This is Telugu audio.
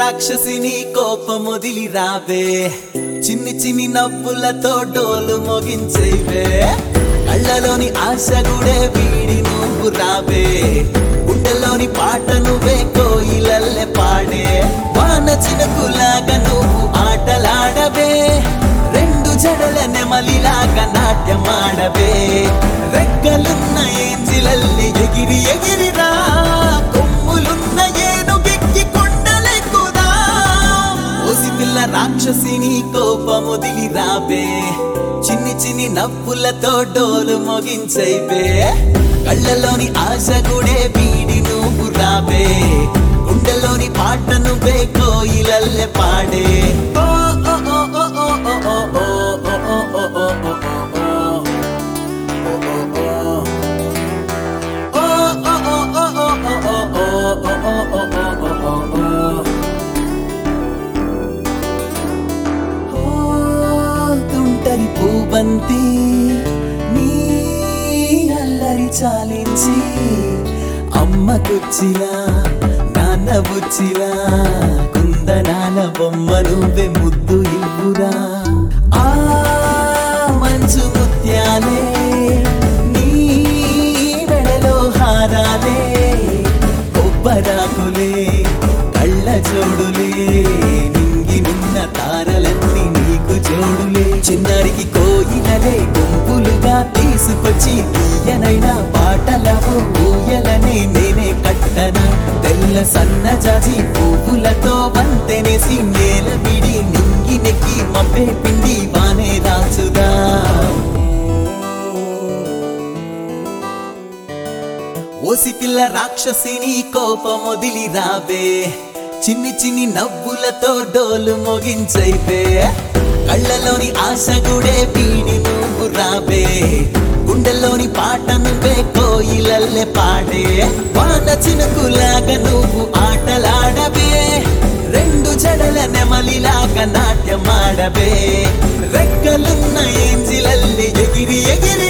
రాక్షసిని కోపమొదిలి రావే చిన్ని చిన్ని నవ్వులతో డోలు మోగించేవే కళ్ళలోని ఆశ గుడే వీడి నువ్వు రావే గుండెలోని పాట నువ్వే కోయిలల్లె పాడే వాన చినుకులాగా నువ్వు ఆటలాడవే రెండు జడల నెమలిలాగా నాట్యమాడవే రెక్కలున్న ఏంజిలల్లి ఎగిరి ఎగిరిరా కొమ్ములున్న ఏనుగెక్కి కొండలెక్కుదా ఓసి పిల్ల రాక్షసిని కోపముదిలి రావే చిన్ని చిన్ని నవ్వులతో డోలు మోగించైవే కళ్ళలోని ఆశ గుడే వీడి నువ్వు రావే గుండెలోని పాట నువ్వే కోయిలల్లె పాడే ఓ ఓ ఓ ఓ ఓ ఓ ఓ ఓ ఓ ఓ ఓ ఓ ఓ తుంటరి పూబంతి నీ అల్లరి చాలించి అమ్మకొచ్చిలా నాన్న బుచ్చిలా కుందనాల బొమ్మ నువ్వే ముద్దు ఇవ్వురా ఆ మంచు ముత్యాలే నీ మెడలో హారాలే కొబ్బరాకులే కళ్ళ జోడులే నింగి నిన్న తారలన్నీ నీకు జోడులే చిన్నారికి కోయిలలే గుంపులుగా తీసుకొచ్చి తీయనైనా పాటలవు ఊయలనే నేనే కట్టనా తెల్ల సన్నజాజి పువ్వులతో వంతెనేసి నేల విడి నింగి నెక్కి మబ్బే పిండి వానే రాచుదా ఓసి పిల్ల రాక్షసిని కోపమొదిలి రావే చిన్ని చిన్ని నవ్వులతో డోలు మోగించైతే కళ్ళలోని ఆశ గుడే పీడి నువ్వు రావే గుండెల్లోని పాట నువ్వే కోయిలల్లె పాడే వాన చినుకులాగా నువ్వు ఆటలాడవే రెండు జడల నెమలిలాగా నాట్యమాడవే రెక్కలున్న ఏంజిలల్లి ఎగిరి ఎగిరి